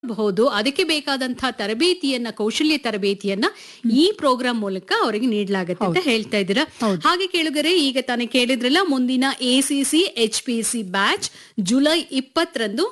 ಬಹುದು ಅದಕ್ಕೆ ಬೇಕಾದಂತಹ ತರಬೇತಿಯನ್ನ ಕೌಶಲ್ಯ ತರಬೇತಿಯನ್ನ ಈ ಪ್ರೋಗ್ರಾಂ ಮೂಲಕ ಅವರಿಗೆ ನೀಡಲಾಗುತ್ತೆ ಅಂತ ಹೇಳ್ತಾ ಇದ್ದೀರಾ ಹಾಗೆ ಕೇಳುಗರೆ ಈಗ ತಾನೇ ಕೇಳಿದ್ರಲ್ಲ ಮುಂದಿನ ACC H P C batch July ಇಪ್ಪತ್ತರಂದು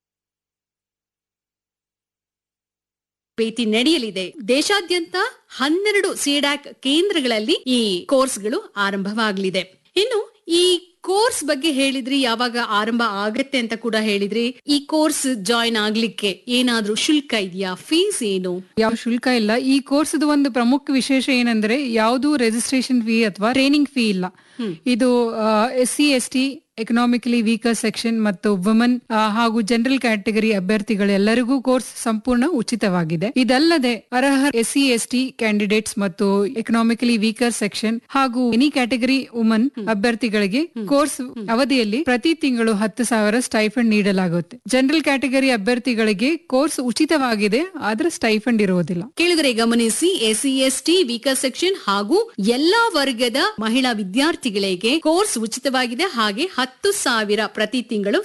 ತರಬೇತಿ ನಡೆಯಲಿದೆ ದೇಶಾದ್ಯಂತ ಹನ್ನೆರಡು ಸಿಡಾಕ್ ಕೇಂದ್ರಗಳಲ್ಲಿ ಈ ಕೋರ್ಸ್ಗಳು ಆರಂಭವಾಗಲಿದೆ ಇನ್ನು ಈ ಕೋರ್ಸ್ ಬಗ್ಗೆ ಹೇಳಿದ್ರಿ ಯಾವಾಗ ಆರಂಭ ಆಗತ್ತೆ ಅಂತ ಕೂಡ ಹೇಳಿದ್ರಿ ಈ ಕೋರ್ಸ್ ಜಾಯಿನ್ ಆಗ್ಲಿಕ್ಕೆ ಏನಾದ್ರೂ ಶುಲ್ಕ ಇದೆಯಾ ಫೀಸ್ ಏನು ಯಾವ ಶುಲ್ಕ ಇಲ್ಲ ಈ ಕೋರ್ಸ್ ಒಂದು ಪ್ರಮುಖ ವಿಶೇಷ ಏನಂದ್ರೆ ಯಾವುದು ರಿಜಿಸ್ಟ್ರೇಷನ್ ಫೀ ಅಥವಾ ಟ್ರೈನಿಂಗ್ ಫೀ ಇಲ್ಲ ಇದು S C S T economically weaker section ಮತ್ತು ವುಮನ್ ಹಾಗೂ ಜನರಲ್ ಕ್ಯಾಟಗರಿ ಅಭ್ಯರ್ಥಿಗಳೆಲ್ಲರಿಗೂ ಕೋರ್ಸ್ ಸಂಪೂರ್ಣ ಉಚಿತವಾಗಿದೆ ಇದಲ್ಲದೆ ಅರ್ಹ S C S T candidates ಮತ್ತು ಎಕನಾಮಿಕಲಿ ವೀಕರ್ ಸೆಕ್ಷನ್ ಹಾಗೂ ಎನಿ ಕ್ಯಾಟಗರಿ ವುಮನ್ ಅಭ್ಯರ್ಥಿಗಳಿಗೆ ಕೋರ್ಸ್ ಅವಧಿಯಲ್ಲಿ ಪ್ರತಿ ತಿಂಗಳು ಹತ್ತು ಸಾವಿರ ಸ್ಟೈಫಂಡ್ ನೀಡಲಾಗುತ್ತೆ ಜನರಲ್ ಕ್ಯಾಟಗರಿ ಅಭ್ಯರ್ಥಿಗಳಿಗೆ ಕೋರ್ಸ್ ಉಚಿತವಾಗಿದೆ ಆದ್ರೆ ಸ್ಟೈಫಂಡ್ ಇರುವುದಿಲ್ಲ ಕೇಳಿದರೆ ಗಮನಿಸಿ ಎಸ್ಸಿ ಎಸ್ಟಿ ವೀಕರ್ ಸೆಕ್ಷನ್ ಹಾಗೂ ಎಲ್ಲಾ ವರ್ಗದ ಮಹಿಳಾ ವಿದ್ಯಾರ್ಥಿಗಳಿಗೆ ಕೋರ್ಸ್ ಉಚಿತವಾಗಿದೆ ಹಾಗೆ ಹತ್ತು ಸಾವಿರ ಪ್ರತಿ ತಿಂಗಳು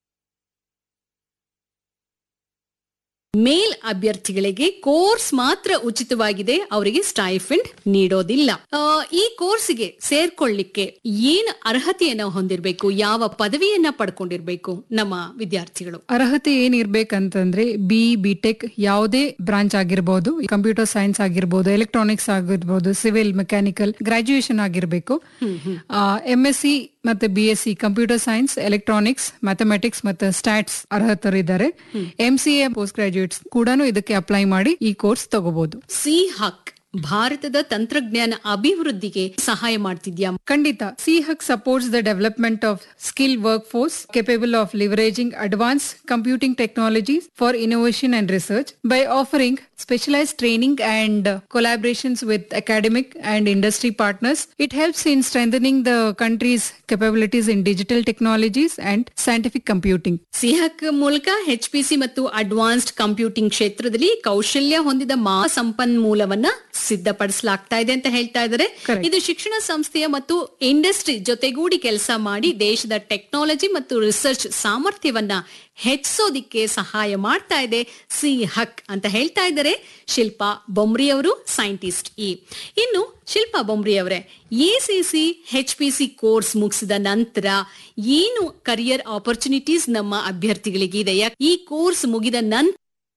ಮೇಲ್ ಅಭ್ಯರ್ಥಿಗಳಿಗೆ ಕೋರ್ಸ್ ಮಾತ್ರ ಉಚಿತವಾಗಿದೆ ಅವರಿಗೆ ಸ್ಟೈಫಂಡ್ ನೀಡೋದಿಲ್ಲ ಆ, ಈ ಕೋರ್ಸ್ಗೆ ಸೇರ್ಕೊಳ್ಳಿಕ್ಕೆ ಏನು ಅರ್ಹತೆಯನ್ನ ಹೊಂದಿರಬೇಕು ಯಾವ ಪದವಿಯನ್ನ ಪಡ್ಕೊಂಡಿರ್ಬೇಕು ನಮ್ಮ ವಿದ್ಯಾರ್ಥಿಗಳು ಅರ್ಹತೆ ಏನಿರ್ಬೇಕಂತಂದ್ರೆ ಬಿ ಬಿ ಟೆಕ್ ಯಾವುದೇ ಬ್ರಾಂಚ್ ಆಗಿರ್ಬೋದು ಕಂಪ್ಯೂಟರ್ ಸೈನ್ಸ್ ಆಗಿರ್ಬೋದು ಎಲೆಕ್ಟ್ರಾನಿಕ್ಸ್ ಆಗಿರ್ಬೋದು ಸಿವಿಲ್ ಮೆಕ್ಯಾನಿಕಲ್ ಗ್ರಾಜುಯೇಷನ್ ಆಗಿರ್ಬೇಕು ಎಂ ಎಸ್ ಸಿ ಮತ್ತೆ B S C computer science electronics mathematics ಮತ್ತೆ ಸ್ಟಾಟ್ಸ್ ಅರ್ಹತರಿದ್ದಾರೆ M C A post graduates ಕೂಡ ಇದಕ್ಕೆ ಅಪ್ಲೈ ಮಾಡಿ ಈ ಕೋರ್ಸ್ ತಗೋಬಹುದು ಸಿ ಹಕ್ ಭಾರತದ ತಂತ್ರಜ್ಞಾನ ಅಭಿವೃದ್ಧಿಗೆ ಸಹಾಯ ಮಾಡ್ತಿದ್ಯಾ ಖಂಡಿತ C hack supports the development of skill work force capable of leveraging advanced computing technologies for innovation and research by offering specialized training and uh, collaborations with academic and industry partners. It helps in strengthening the country's capabilities in digital technologies and scientific computing. ಸಿಹಕ್ ಮೂಲಕ H P C ಮತ್ತು advanced computing ಕ್ಷೇತ್ರದಲ್ಲಿ ಕೌಶಲ್ಯ ಹೊಂದಿದ ಮಾ ಸಂಪನ್ಮೂಲವನ್ನ ಸಿದ್ಧಪಡಿಸಲಾಗ್ತಾ ಇದೆ ಅಂತ ಹೇಳ್ತಾ ಇದ್ದಾರೆ Correct. ಇದು ಶಿಕ್ಷಣ ಸಂಸ್ಥೆಯ ಮತ್ತು ಇಂಡಸ್ಟ್ರಿ ಜೊತೆಗೂಡಿ ಕೆಲಸ ಮಾಡಿ ದೇಶದ ಟೆಕ್ನಾಲಜಿ ಮತ್ತು ರಿಸರ್ಚ್ ಸಾಮರ್ಥ್ಯವನ್ನ ಹೆಚ್ಚಿಸೋದಿಕ್ಕೆ ಸಹಾಯ ಮಾಡ್ತಾ ಇದೆ ಸಿ ಹಕ್ ಅಂತ ಹೇಳ್ತಾ ಇದ್ದಾರೆ ಶಿಲ್ಪಾ ಬೊಮ್ರಿ ಅವರು ಸೈಂಟಿಸ್ಟ್ ಇ ಇನ್ನು ಶಿಲ್ಪಾ ಬೊಮ್ರಿ ಅವರೇ ACC H P C course ಮುಗಿಸಿದ ನಂತರ ಏನು ಕರಿಯರ್ ಆಪರ್ಚುನಿಟೀಸ್ ನಮ್ಮ ಅಭ್ಯರ್ಥಿಗಳಿಗೆ ಇದೆ ಯಾಕ್- ಈ ಕೋರ್ಸ್ ಮುಗಿದ ನಂತರ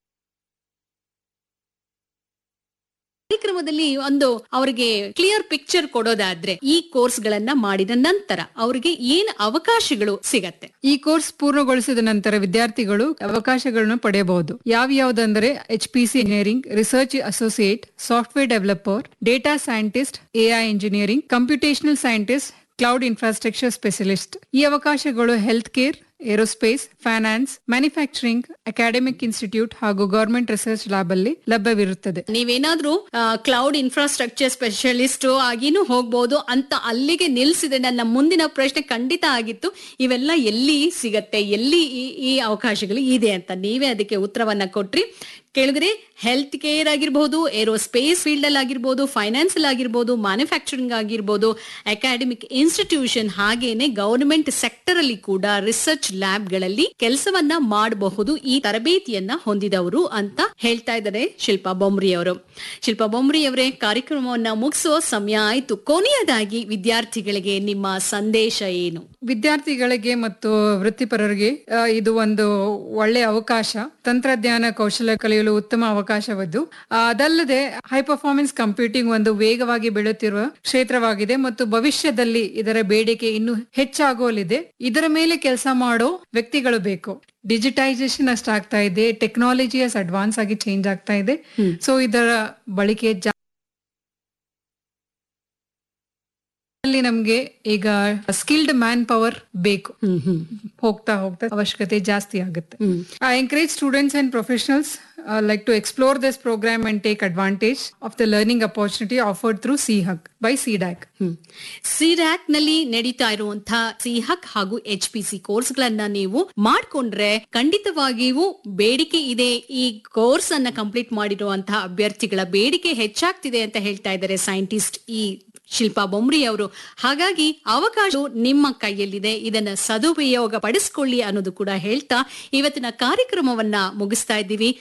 ಕಾರ್ಯಕ್ರಮದಲ್ಲಿ ಒಂದು ಅವರಿಗೆ ಕ್ಲಿಯರ್ ಪಿಕ್ಚರ್ ಕೊಡೋದಾದ್ರೆ ಈ ಕೋರ್ಸ್ ಗಳನ್ನ ಮಾಡಿದ ನಂತರ ಅವರಿಗೆ ಏನ್ ಅವಕಾಶಗಳು ಸಿಗತ್ತೆ ಈ ಕೋರ್ಸ್ ಪೂರ್ಣಗೊಳಿಸಿದ ನಂತರ ವಿದ್ಯಾರ್ಥಿಗಳು ಅವಕಾಶಗಳನ್ನು ಪಡೆಯಬಹುದು ಯಾವ್ಯಾವುದಂದ್ರೆ H P C engineering research associate software developer data scientist AI engineering computational scientist cloud infrastructure specialist ಈ ಅವಕಾಶಗಳು health care aerospace finance manufacturing academic institute ಹಾಗೂ ಗವರ್ಮೆಂಟ್ ರಿಸರ್ಚ್ ಲ್ಯಾಬ್ ಅಲ್ಲಿ ಲಭ್ಯವಿರುತ್ತದೆ ನೀವೇನಾದ್ರೂ ಕ್ಲೌಡ್ ಇನ್ಫ್ರಾಸ್ಟ್ರಕ್ಚರ್ ಸ್ಪೆಷಲಿಸ್ಟ್ ಆಗಿನೂ ಹೋಗ್ಬೋದು ಅಂತ ಅಲ್ಲಿಗೆ ನಿಲ್ಸಿದೆ ನನ್ನ ಮುಂದಿನ ಪ್ರಶ್ನೆ ಖಂಡಿತ ಆಗಿತ್ತು ಇವೆಲ್ಲ ಎಲ್ಲಿ ಸಿಗತ್ತೆ ಎಲ್ಲಿ ಈ ಈ ಅವಕಾಶಗಳು ಇದೆ ಅಂತ ನೀವೇ ಅದಕ್ಕೆ ಉತ್ತರವನ್ನ ಕೊಟ್ರಿ ಕೇಳಿದ್ರೆ ಹೆಲ್ತ್ ಕೇರ್ ಆಗಿರ್ಬೋದು ಏರೋಸ್ಪೇಸ್ ಫೀಲ್ಡ್ ಅಲ್ಲಿ ಆಗಿರ್ಬೋದು ಫೈನಾನ್ಸ್ ಅಲ್ಲಿ ಆಗಿರ್ಬೋದು ಮ್ಯಾನುಫ್ಯಾಕ್ಚರಿಂಗ್ ಆಗಿರ್ಬೋದು ಅಕಾಡೆಮಿಕ್ ಇನ್ಸ್ಟಿಟ್ಯೂಷನ್ ಹಾಗೇನೆ ಗವರ್ಮೆಂಟ್ ಸೆಕ್ಟರ್ ಅಲ್ಲಿ ಕೂಡ ರಿಸರ್ಚ್ ಲ್ಯಾಬ್ ಗಳಲ್ಲಿ ಕೆಲಸವನ್ನ ಮಾಡಬಹುದು ಈ ತರಬೇತಿಯನ್ನ ಹೊಂದಿದವರು ಅಂತ ಹೇಳ್ತಾ ಇದ್ದಾರೆ ಶಿಲ್ಪಾ ಬೊಮ್ರಿ ಅವರು ಶಿಲ್ಪಾ ಬೊಮ್ರಿ ಅವರೇ ಕಾರ್ಯಕ್ರಮವನ್ನ ಮುಗಿಸೋ ಸಮಯ ಆಯ್ತು ಕೊನೆಯದಾಗಿ ವಿದ್ಯಾರ್ಥಿಗಳಿಗೆ ನಿಮ್ಮ ಸಂದೇಶ ಏನು ವಿದ್ಯಾರ್ಥಿಗಳಿಗೆ ಮತ್ತು ವೃತ್ತಿಪರರಿಗೆ ಆ, ಇದು ಒಂದು ಒಳ್ಳೆ ಅವಕಾಶ ತಂತ್ರಜ್ಞಾನ ಕೌಶಲ್ಯ ಕಲಿಯಲು ಉತ್ತಮ ಅವಕಾಶವದ್ದು ಆ, ಅದಲ್ಲದೆ ಹೈ ಪರ್ಫಾರ್ಮೆನ್ಸ್ ಕಂಪ್ಯೂಟಿಂಗ್ ಒಂದು ವೇಗವಾಗಿ ಬೆಳೆಯುತ್ತಿರುವ ಕ್ಷೇತ್ರವಾಗಿದೆ ಮತ್ತು ಭವಿಷ್ಯದಲ್ಲಿ ಇದರ ಬೇಡಿಕೆ ಇನ್ನು ಹೆಚ್ಚಾಗೋಲಿದೆ ಇದರ ಮೇಲೆ ಕೆಲಸ ಮಾಡೋ ವ್ಯಕ್ತಿಗಳು ಬೇಕು ಡಿಜಿಟೈಸೇಷನ್ ಅಷ್ಟಾಗ್ತಾ ಇದೆ ಟೆಕ್ನಾಲಜಿ ಅಷ್ಟು ಅಡ್ವಾನ್ಸ್ ಆಗಿ ಚೇಂಜ್ ಆಗ್ತಾ ಇದೆ ಸೊ ಇದರ ಬಳಕೆ ಜಾ- ಅಲ್ಲಿ ನಮ್ಗೆ ಈಗ ಸ್ಕಿಲ್ಡ್ ಮ್ಯಾನ್ ಪವರ್ ಬೇಕು ಹೋಗ್ತಾ ಹೋಗ್ತಾ ಅವಶ್ಯಕತೆ ಜಾಸ್ತಿ ಆಗುತ್ತೆ I encourage students and professionals like to explore this program and take advantage of the learning opportunity offered through C hack by C DAC CDAC ನಲ್ಲಿ ನಡೀತಾ ಇರುವಂತಹ ಸಿಹಕ್ ಹಾಗೂ ಎಚ್ ಪಿ ಸಿ ಕೋರ್ಸ್ ಗಳನ್ನ ನೀವು ಮಾಡ್ಕೊಂಡ್ರೆ ಖಂಡಿತವಾಗಿಯೂ ಬೇಡಿಕೆ ಇದೆ ಈ ಕೋರ್ಸ್ ಅನ್ನ ಕಂಪ್ಲೀಟ್ ಮಾಡಿರುವಂತಹ ಅಭ್ಯರ್ಥಿಗಳ ಬೇಡಿಕೆ ಹೆಚ್ಚಾಗ್ತಿದೆ ಅಂತ ಹೇಳ್ತಾ ಇದ್ದಾರೆ ಸೈಂಟಿಸ್ಟ್ ಈ ಶಿಲ್ಪಾ ಬೊಮ್ರಿ ಅವರು ಹಾಗಾಗಿ ಅವಕಾಶ ನಿಮ್ಮ ಕೈಯಲ್ಲಿದೆ ಇದನ್ನ ಸದುಪಯೋಗ ಪಡಿಸ್ಕೊಳ್ಳಿ ಅನ್ನೋದು ಕೂಡ ಹೇಳ್ತಾ ಇವತ್ತಿನ ಕಾರ್ಯಕ್ರಮವನ್ನ ಮುಗಿಸ್ತಾ ಇದ್ದೀವಿ